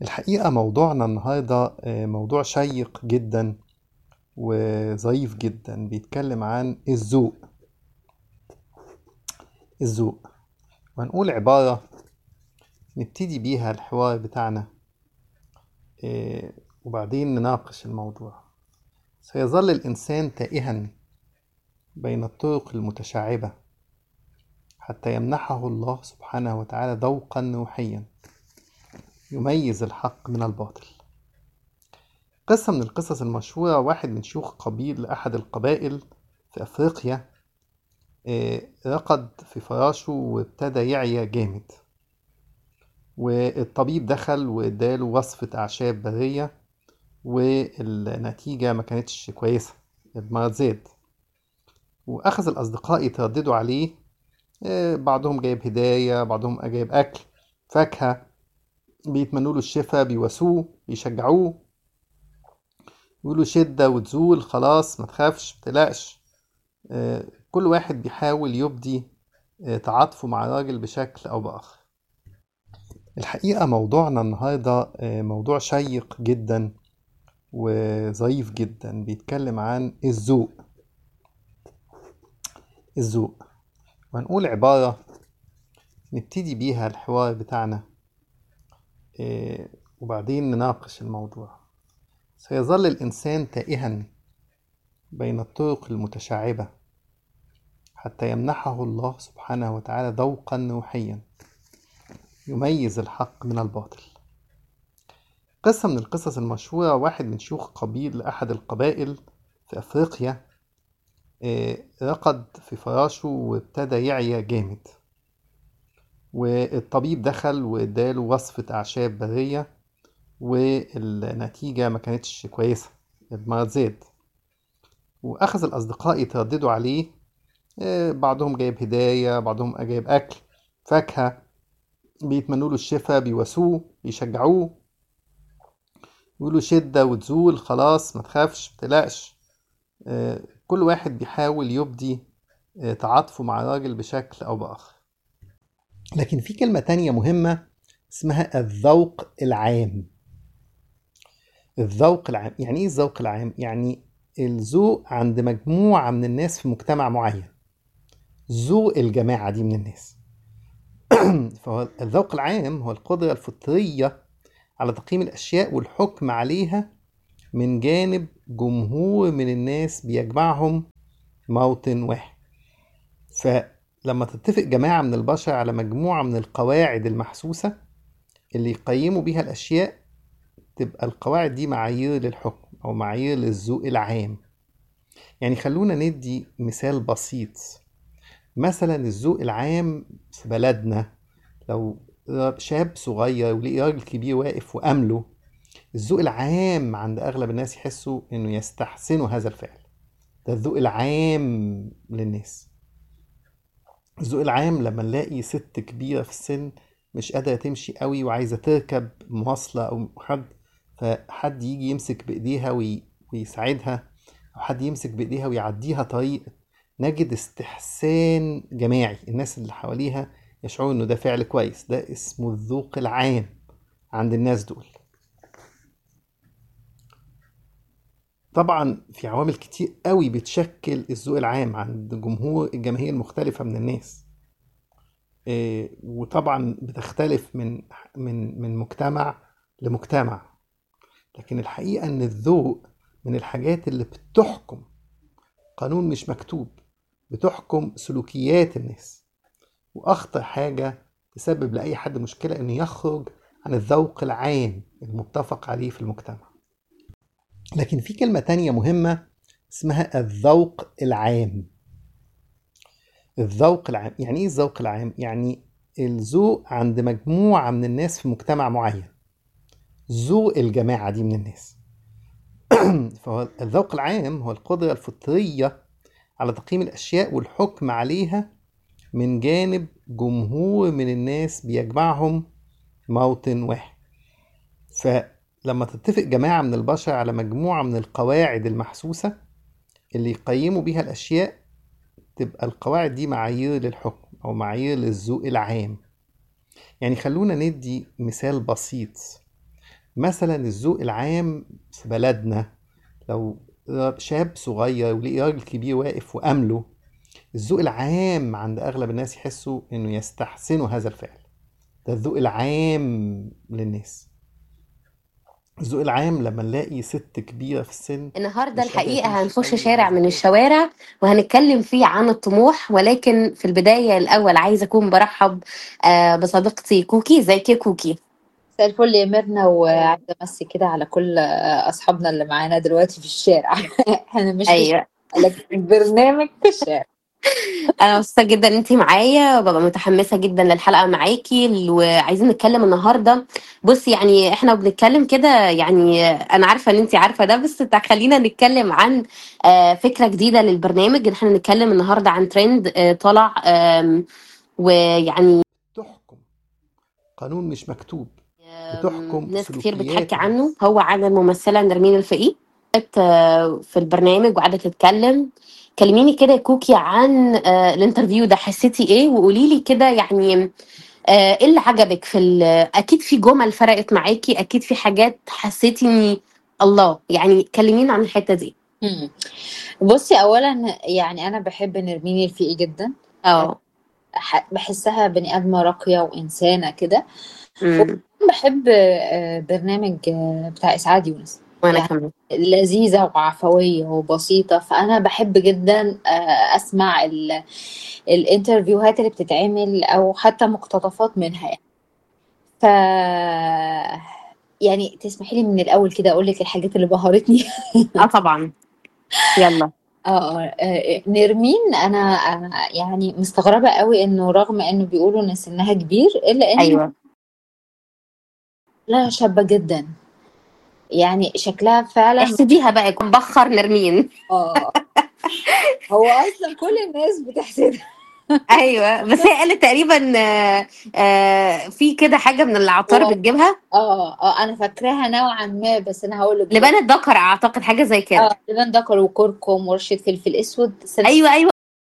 الحقيقة موضوعنا النهاردة آه، موضوع شيق جدا وظريف جدا بيتكلم عن الذوق الذوق وهنقول عبارة نبتدي بيها الحوار بتاعنا آه، وبعدين نناقش الموضوع سيظل الإنسان تائها بين الطرق المتشعبة حتى يمنحه الله سبحانه وتعالى ذوقا روحيا يميز الحق من الباطل قصة من القصص المشهورة واحد من شيوخ قبيل أحد القبائل في أفريقيا آه، رقد في فراشه وابتدى يعيا جامد والطبيب دخل واداله وصفة أعشاب برية والنتيجة ما كانتش كويسة المرض زاد وأخذ الأصدقاء يترددوا عليه آه، بعضهم جايب هدايا بعضهم جايب أكل فاكهة بيتمنوا له الشفاء بيواسوه بيشجعوه يقولوا شدة وتزول خلاص ما تخافش متقلقش آه، كل واحد بيحاول يبدي آه، تعاطفه مع الراجل بشكل أو بآخر الحقيقة موضوعنا النهاردة آه، موضوع شيق جدا وظريف جدا بيتكلم عن الذوق الذوق وهنقول عبارة نبتدي بيها الحوار بتاعنا آه، وبعدين نناقش الموضوع سيظل الإنسان تائها بين الطرق المتشعبة حتى يمنحه الله سبحانه وتعالى ذوقا روحيا يميز الحق من الباطل قصة من القصص المشهورة واحد من شيوخ قبيل أحد القبائل في أفريقيا آه، رقد في فراشه وابتدى يعيا جامد والطبيب دخل واداله وصفة أعشاب برية والنتيجة ما كانتش كويسة المرض زاد وأخذ الأصدقاء يترددوا عليه آه، بعضهم جايب هدايا بعضهم جايب أكل فاكهة بيتمنوا له الشفاء بيواسوه بيشجعوه يقولوا شدة وتزول خلاص ما تخافش متقلقش آه، كل واحد بيحاول يبدي آه، تعاطفه مع الراجل بشكل أو بآخر لكن في كلمة تانية مهمة اسمها الذوق العام الذوق العام يعني ايه الذوق العام يعني الذوق عند مجموعة من الناس في مجتمع معين ذوق الجماعة دي من الناس فهو الذوق العام هو القدرة الفطرية على تقييم الأشياء والحكم عليها من جانب جمهور من الناس بيجمعهم موطن واحد فلما تتفق جماعة من البشر على مجموعة من القواعد المحسوسة اللي يقيموا بيها الأشياء تبقى القواعد دي معايير للحكم أو معايير للذوق العام يعني خلونا ندي مثال بسيط لو شاب صغير وليه راجل كبير واقف وقام له مثلا الذوق العام في بلدنا لو شاب صغير وليه راجل كبير واقف وقام له الذوق العام عند أغلب الناس يحسوا إنه يستحسنوا هذا الفعل ده الذوق العام للناس الذوق العام لما نلاقي ست كبيرة في السن مش قادرة تمشي قوي وعايزة تركب مواصلة أو حد فحد يجي يمسك بإيديها وي- ويساعدها أو حد يمسك بإيديها ويعديها طريق نجد استحسان جماعي الناس اللي حواليها يشعروا إنه ده فعل كويس ده اسمه الذوق العام عند الناس دول طبعا في عوامل كتير قوي بتشكل الذوق العام عند جمهور الجماهير المختلفة من الناس إيه، وطبعا بتختلف من من من مجتمع لمجتمع لكن الحقيقة إن الذوق من الحاجات اللي بتحكم قانون مش مكتوب بتحكم سلوكيات الناس وأخطر حاجة تسبب لأي حد مشكلة إنه يخرج عن الذوق العام المتفق عليه في المجتمع لكن في كلمة تانية مهمة اسمها الذوق العام الذوق العام يعني ايه الذوق العام يعني الذوق عند مجموعة من الناس في مجتمع معين ذوق الجماعة دي من الناس فهو الذوق العام هو القدرة الفطرية على تقييم الأشياء والحكم عليها من جانب جمهور من الناس بيجمعهم موطن واحد فلما تتفق جماعة من البشر على مجموعة من القواعد المحسوسة اللي يقيموا بيها الأشياء تبقى القواعد دي معايير للحكم أو معايير للذوق العام يعني خلونا ندي مثال بسيط مثلا الذوق العام في بلدنا لو شاب صغير ولقي راجل كبير واقف وأمله الذوق العام عند أغلب الناس يحسوا إنه يستحسنوا هذا الفعل ده الذوق العام للناس الذوق العام لما نلاقي ست كبيرة في السن النهارده مش قادرة الحقيقة تمشي هنخش قوي شارع وعايزة من تقف الشوارع وهنتكلم فيه عن الطموح ولكن في البداية الأول عايزة أكون برحب آه، بصديقتي كوكي ازيك يا كوكي مساء الفل يا ميرنا وعايزه امسي كده على كل اصحابنا اللي معانا دلوقتي في الشارع احنا مش في أيوة الشارع لكن البرنامج في الشارع أنا مبسوطة جدا إن أنتي معايا وببقى متحمسة جدا للحلقة معاكي وعايزين نتكلم النهاردة بصي يعني إحنا بنتكلم كده يعني أنا عارفة إن أنتي عارفة ده بس تع- خلينا نتكلم عن آه، فكرة جديدة للبرنامج إن إحنا نتكلم النهاردة عن ترند آه، طلع آم، ويعني تحكم قانون مش مكتوب آم، بتحكم ناس كتير سلوكيات بتحكي الناس عنه هو عن الممثلة نرمين الفقي آه، في البرنامج وقاعدة تتكلم كلميني كده يا كوكي عن آه، الانترفيو ده حسيتي ايه وقولي لي كده يعني آه، ايه اللي عجبك في ال- اكيد في جمل فرقت معاكي اكيد في حاجات حسيتي اني الله يعني كلمينا عن الحتة دي مم. بصي اولا يعني انا بحب نرمين الفقي جدا اه ح- بحسها بني ادمه راقيه وانسانه كده أمم، بحب آه، برنامج آه، بتاع اسعاد يونس وانا يعني كمان لذيذة وعفوية وبسيطة فأنا بحب جدا آه، أسمع ال- الانترفيوهات اللي بتتعمل أو حتى مقتطفات منها يعني ف يعني تسمحي لي من الأول كده أقول لك الحاجات اللي بهرتني اه طبعا يلا اه آه، نرمين أنا أنا يعني مستغربة قوي إنه رغم إنه بيقولوا إن سنها كبير إلا إنه ايوه لا شابة جدا يعني شكلها فعلا احسديها بقى يكون بخر نرمين اه هو أصلا كل الناس بتحسدها ايوه بس هي قالت تقريبا آه، آه، في كده حاجه من العطار هو بتجيبها اه اه انا فاكراها نوعا ما بس انا هقول لك لبان الدكر اعتقد حاجه زي اه كده لبان دكر وكركم ورشه فلفل اسود صدق ايوه ايوه